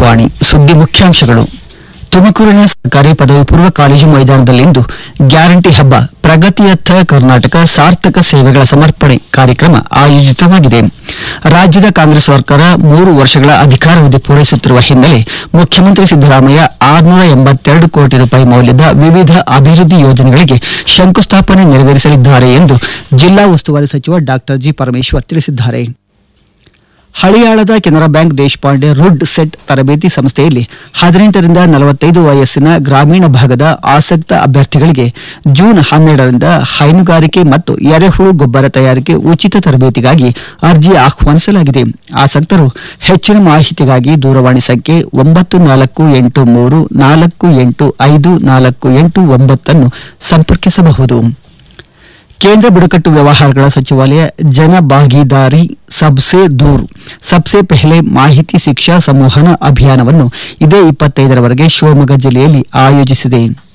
ಆಕಾಶವಾಣಿ ಸುದ್ದಿ ಮುಖ್ಯಾಂಶಗಳು ತುಮಕೂರಿನ ಸರ್ಕಾರಿ ಪದವಿ ಪೂರ್ವ ಕಾಲೇಜು ಮೈದಾನದಲ್ಲಿಂದು ಗ್ಯಾರಂಟಿ ಹಬ್ಬ ಪ್ರಗತಿಯತ್ತ ಕರ್ನಾಟಕ ಸಾರ್ಥಕ ಸೇವೆಗಳ ಸಮರ್ಪಣೆ ಕಾರ್ಯಕ್ರಮ ಆಯೋಜಿತವಾಗಿದೆ ರಾಜ್ಯದ ಕಾಂಗ್ರೆಸ್ ಸರ್ಕಾರ ಮೂರು ವರ್ಷಗಳ ಅಧಿಕಾರಾವಧಿ ಪೂರೈಸುತ್ತಿರುವ ಹಿನ್ನೆಲೆ ಮುಖ್ಯಮಂತ್ರಿ ಸಿದ್ದರಾಮಯ್ಯ ಆರುನೂರ ಎಂಬತ್ತೆರಡು ಕೋಟಿ ರೂಪಾಯಿ ಮೌಲ್ಯದ ವಿವಿಧ ಅಭಿವೃದ್ಧಿ ಯೋಜನೆಗಳಿಗೆ ಶಂಕುಸ್ಥಾಪನೆ ನೆರವೇರಿಸಲಿದ್ದಾರೆ ಎಂದು ಜಿಲ್ಲಾ ಉಸ್ತುವಾರಿ ಸಚಿವ ಡಾಕ್ಟರ್ ಜಿ ಪರಮೇಶ್ವರ್ ತಿಳಿಸಿದ್ದಾರೆ ಹಳಿಯಾಳದ Canara bank Deshpande RUDSET ತರಬೇತಿ ಸಂಸ್ಥೆಯಲ್ಲಿ ಹದಿನೆಂಟರಿಂದ ನಲವತ್ತೈದು ವಯಸ್ಸಿನ ಗ್ರಾಮೀಣ ಭಾಗದ ಆಸಕ್ತ ಅಭ್ಯರ್ಥಿಗಳಿಗೆ ಜೂನ್ ಹನ್ನೆರಡರಿಂದ ಹೈನುಗಾರಿಕೆ ಮತ್ತು ಎರೆಹುಳು ಗೊಬ್ಬರ ತಯಾರಿಕೆ ಉಚಿತ ತರಬೇತಿಗಾಗಿ ಅರ್ಜಿ ಆಹ್ವಾನಿಸಲಾಗಿದೆ ಆಸಕ್ತರು ಹೆಚ್ಚಿನ ಮಾಹಿತಿಗಾಗಿ ದೂರವಾಣಿ ಸಂಖ್ಯೆ ಒಂಬತ್ತು ನಾಲ್ಕು ಎಂಟು ಮೂರು ನಾಲ್ಕು ಎಂಟು ಐದು ನಾಲ್ಕು ಎಂಟು ಒಂಬತ್ತನ್ನು ಸಂಪರ್ಕಿಸಬಹುದು ಕೇಂದ್ರ ಬುಡಕಟ್ಟು ವ್ಯವಹಾರಗಳ ಸಚಿವಾಲಯ ಜನ ಭಾಗೀದಾರಿ ಸಬ್ಸೆ ದೂರ್ ಸಬ್ಸೆ ಪೆಹಲೆ ಮಾಹಿತಿ ಶಿಕ್ಷಾ ಸಂವಹನ ಅಭಿಯಾನವನ್ನು ಇದೇ ಇಪ್ಪತ್ತೈದರವರೆಗೆ ಶಿವಮೊಗ್ಗ ಜಿಲ್ಲೆಯಲ್ಲಿ ಆಯೋಜಿಸಿದೆ